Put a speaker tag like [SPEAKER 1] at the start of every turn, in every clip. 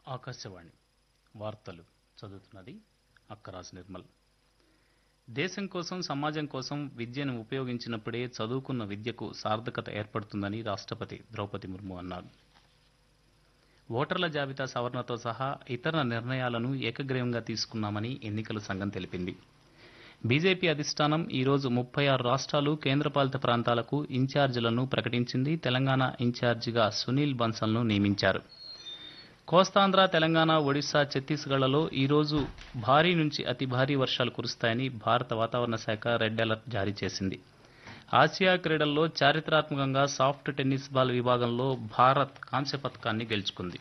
[SPEAKER 1] ఆకాశవాణి వార్తలు చదువుతున్నది అక్కరాజ్ నిర్మల్ దేశం కోసం సమాజం కోసం విద్యను ఉపయోగించినప్పుడే చదువుకున్న విద్యకు సార్థకత ఏర్పడుతుందని రాష్ట్రపతి ద్రౌపది ముర్ము అన్నారు ఓటర్ల జాబితా సవరణతో సహా ఇతర నిర్ణయాలను ఏకగ్రీవంగా తీసుకున్నామని ఎన్నికల సంఘం తెలిపింది బీజేపీ అధిష్టానం ఈరోజు ముప్పై ఆరు రాష్ట్రాలు కేంద్రపాలిత ప్రాంతాలకు ఇన్ఛార్జీలను ప్రకటించింది తెలంగాణ ఇన్ఛార్జిగా సునీల్ బన్సల్ను నియమించారు కోస్తాంధ్ర తెలంగాణ ఒడిశా ఛత్తీస్గఢ్లలో ఈరోజు భారీ నుంచి అతి భారీ వర్షాలు కురుస్తాయని భారత వాతావరణ శాఖ రెడ్ అలర్ట్ జారీ చేసింది ఆసియా క్రీడల్లో చారిత్రాత్మకంగా సాఫ్ట్ టెన్నిస్ బాల్ విభాగంలో భారత్ కాంస్య పథకాన్ని గెలుచుకుంది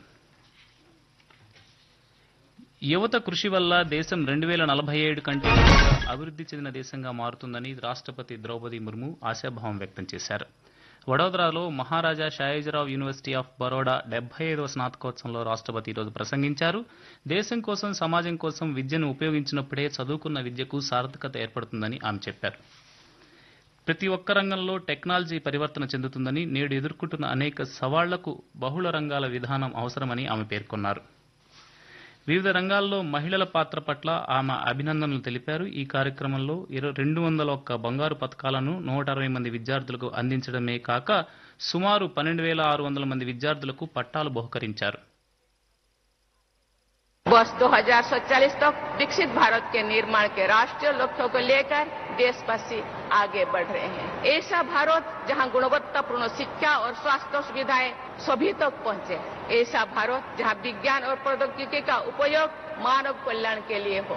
[SPEAKER 1] యువత కృషి వల్ల దేశం రెండు వేల నలభై ఏడు కంటే త్వరగా అభివృద్ధి చెందిన దేశంగా మారుతుందని రాష్ట్రపతి ద్రౌపది ముర్ము ఆశాభావం వ్యక్తం చేశారు వడోదరాలో మహారాజా షాయిజరావు యూనివర్సిటీ ఆఫ్ బరోడా డెబ్బై ఐదవ స్నాతకోత్సవంలో రాష్ట్రపతి ఈరోజు ప్రసంగించారు దేశం కోసం సమాజం కోసం విద్యను ఉపయోగించినప్పుడే చదువుకున్న విద్యకు సార్థకత ఏర్పడుతుందని ఆమె చెప్పారు ప్రతి ఒక్క రంగంలో టెక్నాలజీ పరివర్తన చెందుతుందని నేడు ఎదుర్కొంటున్న అనేక సవాళ్లకు బహుళ రంగాల విధానం అవసరమని ఆమె పేర్కొన్నారు వివిధ రంగాల్లో మహిళల పాత్ర పట్ల ఆమె అభినందనలు తెలిపారు ఈ కార్యక్రమంలో ఇరవై రెండు వందల ఒక్క బంగారు పథకాలను నూట అరవై మంది విద్యార్థులకు అందించడమే కాక సుమారు పన్నెండు వేల ఆరు వందల మంది విద్యార్థులకు పట్టాలు బహుకరించారు
[SPEAKER 2] वर्ष 2047 तक विकसित भारत के निर्माण के राष्ट्रीय लक्ष्यों को लेकर देशवासी आगे बढ़ रहे हैं ऐसा भारत जहां गुणवत्तापूर्ण शिक्षा और स्वास्थ्य सुविधाएं सभी तक पहुंचे ऐसा भारत जहां विज्ञान और प्रौद्योगिकी का उपयोग मानव कल्याण के लिए हो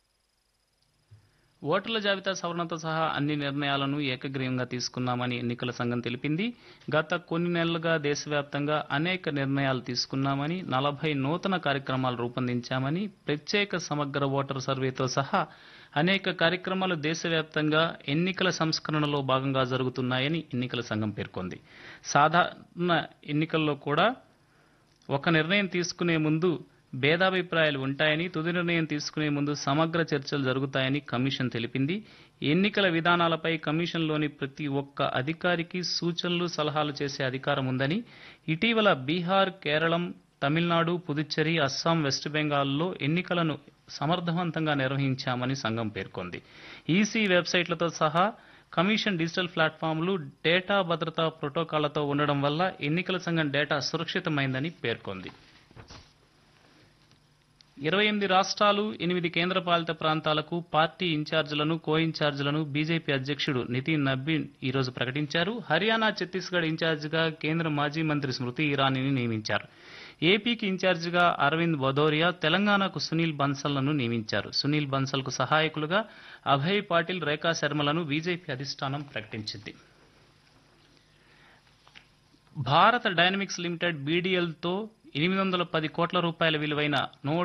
[SPEAKER 1] ఓటర్ల జాబితా సవరణతో సహా అన్ని నిర్ణయాలను ఏకగ్రీవంగా తీసుకున్నామని ఎన్నికల సంఘం తెలిపింది గత కొన్ని నెలలుగా దేశవ్యాప్తంగా అనేక నిర్ణయాలు తీసుకున్నామని నలభై నూతన కార్యక్రమాలు రూపొందించామని ప్రత్యేక సమగ్ర ఓటర్ సర్వేతో సహా అనేక కార్యక్రమాలు దేశవ్యాప్తంగా ఎన్నికల సంస్కరణలో భాగంగా జరుగుతున్నాయని ఎన్నికల సంఘం పేర్కొంది సాధారణ ఎన్నికల్లో కూడా ఒక నిర్ణయం తీసుకునే ముందు భేదాభిప్రాయాలు ఉంటాయని తుది నిర్ణయం తీసుకునే ముందు సమగ్ర చర్చలు జరుగుతాయని కమిషన్ తెలిపింది ఎన్నికల విధానాలపై కమిషన్లోని ప్రతి ఒక్క అధికారికి సూచనలు సలహాలు చేసే అధికారం ఉందని ఇటీవల బీహార్ కేరళం తమిళనాడు పుదుచ్చేరి అస్సాం వెస్ట్ బెంగాల్లో ఎన్నికలను సమర్థవంతంగా నిర్వహించామని సంఘం పేర్కొంది ఈసీ వెబ్సైట్లతో సహా కమిషన్ డిజిటల్ ప్లాట్ఫామ్లు డేటా భద్రతా ప్రోటోకాళ్లతో ఉండడం వల్ల ఎన్నికల సంఘం డేటా సురక్షితమైందని పేర్కొంది ఇరవై ఎనిమిది రాష్ట్రాలు ఎనిమిది కేంద్రపాలిత ప్రాంతాలకు పార్టీ ఇన్ఛార్జీలను కో ఇన్ఛార్జీలను బీజేపీ అధ్యక్షుడు నితిన్ నబ్బీన్ ఈ రోజు ప్రకటించారు హర్యానా ఛత్తీస్గఢ్ ఇన్ఛార్జిగా కేంద్ర మాజీ మంత్రి స్మృతి ఇరానీని నియమించారు ఏపీకి ఇన్ఛార్జిగా అరవింద్ భదౌరియా తెలంగాణకు సునీల్ బన్సల్లను నియమించారు సునీల్ బన్సల్కు సహాయకులుగా అభయ్ పాటిల్ రేఖా శర్మలను బీజేపీ అధిష్టానం ప్రకటించింది భారత డైనమిక్స్ లిమిటెడ్ బీడీఎల్తో ఎనిమిది వందల పది కోట్ల రూపాయల విలువైన నూట